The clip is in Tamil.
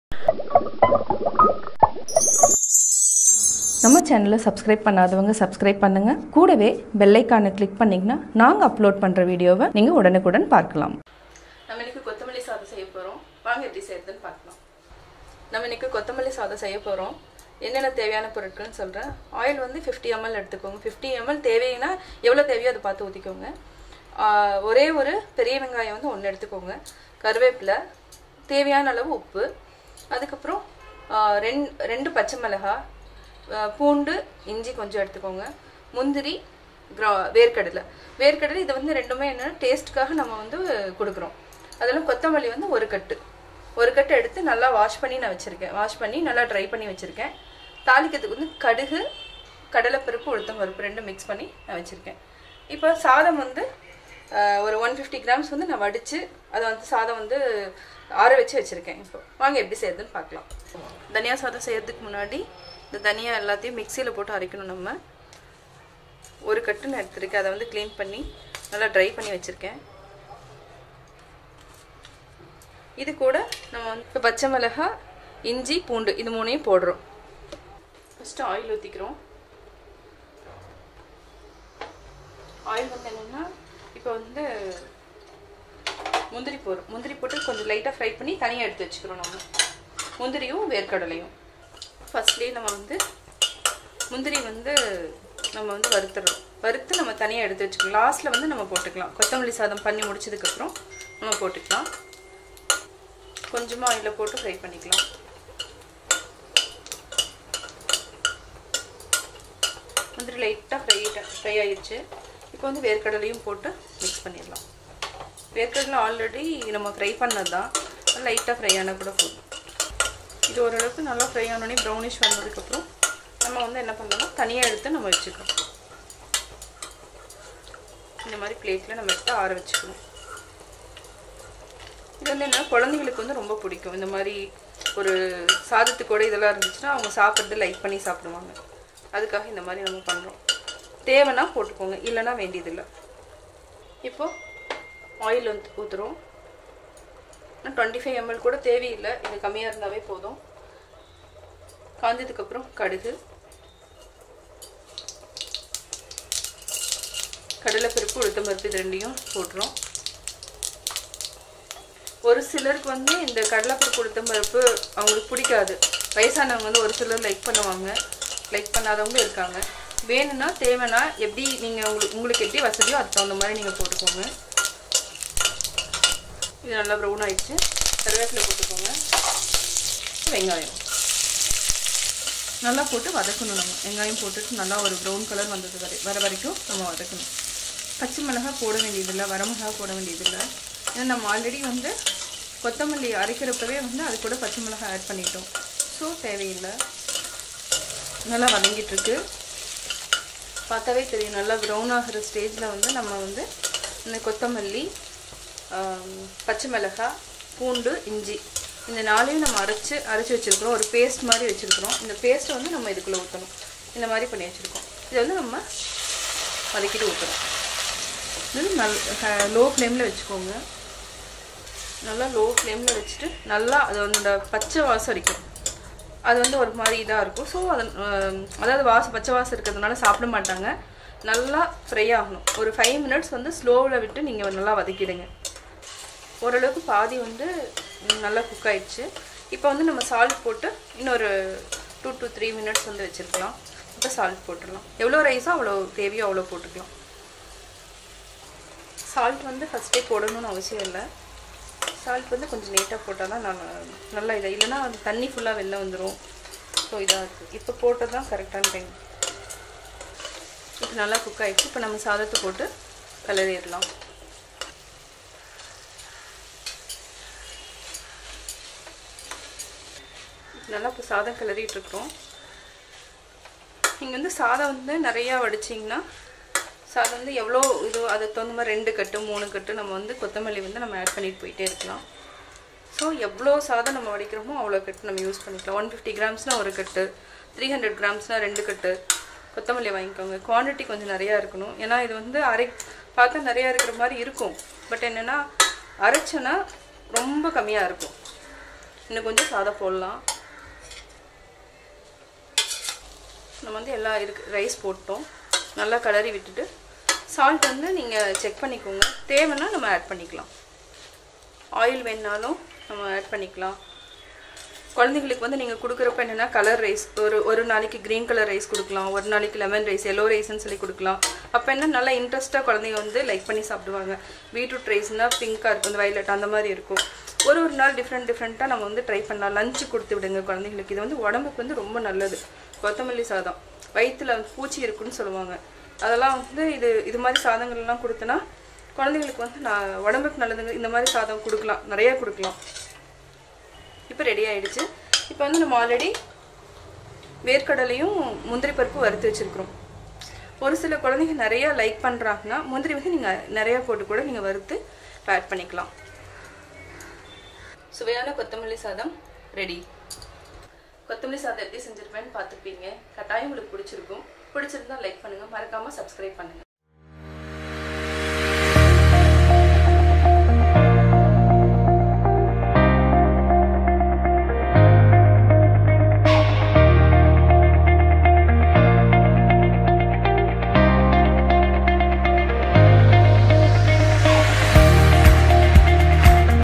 நம்ம சேனலை சப்ஸ்கிரைப் பண்ணாதவங்க சப்ஸ்கிரைப் பண்ணுங்க கூடவே பெல் ஐக்கானை கிளிக் பண்ணிங்கன்னா நாங்கள் அப்லோட் பண்ணுற வீடியோவை நீங்கள் உடனுக்குடன் பார்க்கலாம் நம்ம இன்னைக்கு கொத்தமல்லி சாதம் செய்ய போகிறோம் வாங்க எப்படி செய்யறதுன்னு பார்க்கலாம் நம்ம இன்னைக்கு கொத்தமல்லி சாதம் செய்ய போகிறோம் என்னென்ன தேவையான பொருட்கள்னு சொல்கிறேன் ஆயில் வந்து ஃபிஃப்டி எம்எல் எடுத்துக்கோங்க ஃபிஃப்டி எம்எல் தேவைன்னா எவ்வளோ தேவையோ அதை பார்த்து ஊற்றிக்கோங்க ஆஹ் ஒரே ஒரு பெரிய வெங்காயம் வந்து ஒன்று எடுத்துக்கோங்க கருவேப்பிலை தேவையான அளவு உப்பு அதுக்கப்புறம் ஆஹ் ரெண் ரெண்டு பச்சை மிளகாய் ஆஹ் பூண்டு இஞ்சி கொஞ்சம் எடுத்துக்கோங்க முந்திரி கிரா வேர்க்கடலை வேர்க்கடலை இது வந்து ரெண்டுமே என்னென்னா டேஸ்ட்டுக்காக நம்ம வந்து கொடுக்குறோம் அதெல்லாம் கொத்தமல்லி வந்து ஒரு கட்டு ஒரு கட்டு எடுத்து நல்லா வாஷ் பண்ணி நான் வச்சுருக்கேன் வாஷ் பண்ணி நல்லா ட்ரை பண்ணி வச்சுருக்கேன் தாளிக்கிறதுக்கு வந்து கடுகு கடலைப்பருப்பு உளுத்தம் பருப்பு ரெண்டும் மிக்ஸ் பண்ணி நான் வச்சுருக்கேன் இப்போ சாதம் வந்து ஆஹ், ஒரு ஒன் ஃபிஃப்டி கிராம்ஸ் வந்து நான் வடித்து அதை வந்து சாதம் வந்து ஆற வச்சு வச்சுருக்கேன் இப்போ வாங்க எப்படி செய்யறதுன்னு பார்க்கலாம் தனியா சாதம் செய்யறதுக்கு முன்னாடி இந்த தனியா எல்லாத்தையும் மிக்சியில் போட்டு அரைக்கணும் நம்ம ஒரு கட்டு நான் எடுத்துருக்கேன் அதை வந்து க்ளீன் பண்ணி நல்லா ட்ரை பண்ணி வச்சுருக்கேன் இது கூட நம்ம வந்து இப்போ பச்சை மிளகாய் இஞ்சி பூண்டு இது மூணையும் போடுறோம் ஃபஸ்ட்டு ஆயில் ஊற்றிக்கிறோம் ஆயில் வந்து என்னென்னா இப்போ வந்து முந்திரி போடுறோம் முந்திரி போட்டு கொஞ்சம் லைட்டாக ஃப்ரை பண்ணி தனியாக எடுத்து வச்சுக்கிறோம் நம்ம முந்திரியும் வேர்க்கடலையும் ஃபர்ஸ்ட்லேயே நம்ம வந்து முந்திரி வந்து நம்ம வந்து வறுத்துறோம் வறுத்து நம்ம தனியாக எடுத்து வச்சுக்கலாம் லாஸ்ட்டில் வந்து நம்ம போட்டுக்கலாம் கொத்தமல்லி சாதம் பண்ணி முடிச்சதுக்கப்புறம் நம்ம போட்டுக்கலாம் கொஞ்சமாக ஆயிலில் போட்டு ஃப்ரை பண்ணிக்கலாம் முந்திரி லைட்டாக ஃப்ரை ஃப்ரை ஆயிடுச்சு இப்போ வந்து வேர்க்கடலையும் போட்டு மிக்ஸ் பண்ணிடலாம் வேர்க்கடலை ஆல்ரெடி நம்ம ஃப்ரை பண்ணது தான் லைட்டாக ஃப்ரை ஆனால் கூட போதும் இது ஓரளவுக்கு நல்லா ஃப்ரை ஆனோடனே ப்ரௌனிஷ் வந்ததுக்கப்புறம் நம்ம வந்து என்ன பண்ணலாம் தனியாக எடுத்து நம்ம வச்சுக்கணும் இந்த மாதிரி பிளேட்டில் நம்ம எடுத்து ஆற வச்சுக்கணும் இது வந்து என்ன குழந்தைங்களுக்கு வந்து ரொம்ப பிடிக்கும் இந்த மாதிரி ஒரு சாதத்துக்கூட இதெல்லாம் இருந்துச்சுன்னா அவங்க சாப்பிட்றது லைக் பண்ணி சாப்பிடுவாங்க அதுக்காக இந்த மாதிரி நம்ம பண்ணுறோம் தேவைன்னா போட்டுக்கோங்க இல்லைன்னா வேண்டியதில்லை இப்போ ஆயில் வந்து ஊற்றுறோம் டுவெண்ட்டி ஃபைவ் எம்எல் கூட தேவையில்லை இது கம்மியாக இருந்தாவே போதும் காஞ்சதுக்கப்புறம் கடுகு கடலைப்பருப்பு உளுத்தம்பருப்பு இது ரெண்டையும் போட்டுரும் ஒரு சிலருக்கு வந்து இந்த கடலைப்பருப்பு உளுத்தம்பருப்பு அவங்களுக்கு பிடிக்காது வயசானவங்க வந்து ஒரு சிலர் லைக் பண்ணுவாங்க லைக் பண்ணாதவங்களும் இருக்காங்க வேணும்னா தேவைன்னா எப்படி நீங்கள் உங்களுக்கு உங்களுக்கு எப்படி வசதியோ அதுக்கு தகுந்த மாதிரி நீங்கள் போட்டுக்கோங்க இது நல்லா ப்ரௌன் ஆயிடுச்சு கருவேப்பிலை போட்டுக்கோங்க வெங்காயம் நல்லா போட்டு வதக்கணும் நம்ம வெங்காயம் போட்டுட்டு நல்லா ஒரு ப்ரௌன் கலர் வந்தது வரை வர வரைக்கும் நம்ம வதக்கணும் பச்சை மிளகாய் போட வேண்டியதில்லை வரமிளகா போட வேண்டியதில்லை ஏன்னா நம்ம ஆல்ரெடி வந்து கொத்தமல்லி அரைக்கிறப்பவே வந்து அது கூட பச்சை மிளகாய் ஆட் பண்ணிட்டோம் ஸோ தேவையில்லை நல்லா வதங்கிட்டு இருக்கு பார்த்தாவே தெரியும் நல்லா ப்ரௌன் ஆகிற ஸ்டேஜில் வந்து நம்ம வந்து இந்த கொத்தமல்லி ஆம், பச்சை மிளகாய் பூண்டு இஞ்சி இந்த நாளையும் நம்ம அரைச்சி அரைச்சி வச்சுருக்கிறோம் ஒரு பேஸ்ட் மாதிரி வச்சுருக்கிறோம் இந்த பேஸ்ட்டை வந்து நம்ம இதுக்குள்ளே ஊற்றணும் இந்த மாதிரி பண்ணி வச்சுருக்கோம் இதை வந்து நம்ம வதக்கிட்டு ஊற்றணும் இது நல் லோ ஃப்ளேமில் வச்சுக்கோங்க நல்லா லோ ஃப்ளேமில் வச்சுட்டு நல்லா அது அந்த பச்சை வாசம் அடிக்கும் அது வந்து ஒரு மாதிரி இதாக இருக்கும் ஸோ அது ஆம், அதாவது வாசம் பச்சை வாசம் இருக்கிறதுனால சாப்பிட மாட்டாங்க நல்லா ஃப்ரை ஆகணும் ஒரு ஃபைவ் மினிட்ஸ் வந்து ஸ்லோவில் விட்டு நீங்கள் நல்லா வதக்கிடுங்க ஓரளவுக்கு பாதி வந்து ம், நல்லா குக் ஆயிடுச்சு இப்போ வந்து நம்ம சால்ட் போட்டு இன்னொரு டூ டு த்ரீ மினிட்ஸ் வந்து வச்சுருக்கலாம் இப்போ சால்ட் போட்டுடலாம் எவ்வளோ ரைஸோ அவ்வளோ தேவையோ அவ்வளோ போட்டுக்கலாம் சால்ட் வந்து ஃபஸ்ட்டே போடணும்னு அவசியம் இல்லை சால்ட் வந்து கொஞ்சம் லேட்டாக போட்டால் தான் நல்லா நல்லா இதாக இல்லைன்னா அது தண்ணி ஃபுல்லாக வெளில வந்துடும் ஸோ இதாக இருக்குது இப்போ போட்டது தான் கரெக்டான டைம் இப்போ நல்லா குக் ஆகிடுச்சு இப்போ நம்ம சாதத்தை போட்டு கலரிடலாம் நல்லா இப்போ சாதம் கிளறிட்டு இருக்கிறோம் நீங்கள் வந்து சாதம் வந்து நிறையா வடிச்சிங்கன்னா சாதம் வந்து எவ்வளோ இது அதுக்கு தகுந்த மாதிரி ரெண்டு கட்டு மூணு கட்டு நம்ம வந்து கொத்தமல்லி வந்து நம்ம ஆட் பண்ணிட்டு போயிட்டே இருக்கலாம் ஸோ எவ்வளோ சாதம் நம்ம வடிக்கிறோமோ அவ்வளோ கட்டு நம்ம யூஸ் பண்ணிக்கலாம் ஒன் ஃபிஃப்டி கிராம்ஸ்னால் ஒரு கட்டு த்ரீ ஹண்ட்ரட் கிராம்ஸ்னால் ரெண்டு கட்டு கொத்தமல்லி வாங்கிக்கோங்க குவான்டிட்டி கொஞ்சம் நிறையா இருக்கணும் ஏன்னா இது வந்து அரை பார்த்தா நிறையா இருக்கிற மாதிரி இருக்கும் பட் என்னென்னா அரைச்சோன்னா ரொம்ப கம்மியாக இருக்கும் இன்னும் கொஞ்சம் சாதம் போடலாம் நம்ம வந்து எல்லா இருக்கு ரைஸ் போட்டோம் நல்லா கலரி விட்டுட்டு சால்ட் வந்து நீங்கள் செக் பண்ணிக்கோங்க தேவைன்னா நம்ம ஆட் பண்ணிக்கலாம் ஆயில் வேணுனாலும் நம்ம ஆட் பண்ணிக்கலாம் குழந்தைங்களுக்கு வந்து நீங்கள் கொடுக்குறப்ப என்னென்னா கலர் ரைஸ் ஒரு ஒரு நாளைக்கு க்ரீன் கலர் ரைஸ் கொடுக்கலாம் ஒரு நாளைக்கு லெமன் ரைஸ் எல்லோ ரைஸ்னு சொல்லி கொடுக்கலாம் அப்போ என்ன நல்லா இன்ட்ரெஸ்ட்டாக குழந்தைங்க வந்து லைக் பண்ணி சாப்பிடுவாங்க பீட்ரூட் ரைஸ்னால் பிங்காக இருக்கும் இந்த வயலட் அந்த மாதிரி இருக்கும் ஒரு ஒரு நாள் டிஃப்ரெண்ட் டிஃப்ரெண்ட்டாக நம்ம வந்து ட்ரை பண்ணலாம் லஞ்சு கொடுத்து விடுங்க குழந்தைங்களுக்கு இது வந்து உடம்புக்கு வந்து ரொம்ப நல்லது கொத்தமல்லி சாதம் வயிற்றுல வந்து பூச்சி இருக்குன்னு சொல்லுவாங்க அதெல்லாம் வந்து இது இது மாதிரி சாதங்கள்லாம் கொடுத்தனா குழந்தைங்களுக்கு வந்து நான் உடம்புக்கு நல்லதுங்க இந்த மாதிரி சாதம் கொடுக்கலாம் நிறையா கொடுக்கலாம் இப்போ ரெடி ஆயிடுச்சு இப்போ வந்து நம்ம ஆல்ரெடி வேர்க்கடலையும் முந்திரி பருப்பு வறுத்து வச்சுருக்குறோம் ஒரு சில குழந்தைங்க நிறையா லைக் பண்ணுறாங்கன்னா முந்திரி வந்து நீங்கள் நிறையா போட்டு கூட நீங்கள் வறுத்து ஆட் பண்ணிக்கலாம் சுவையான கொத்தமல்லி சாதம் ரெடி கொத்தமல்லி சாதம் எப்படி செஞ்சுருப்பேன்னு பார்த்துருப்பீங்க கட்டாயம் உங்களுக்கு பிடிச்சிருக்கும் பிடிச்சிருந்தா லைக் பண்ணுங்கள் மறக்காமல் சப்ஸ்கிரைப் பண்ணுங்கள்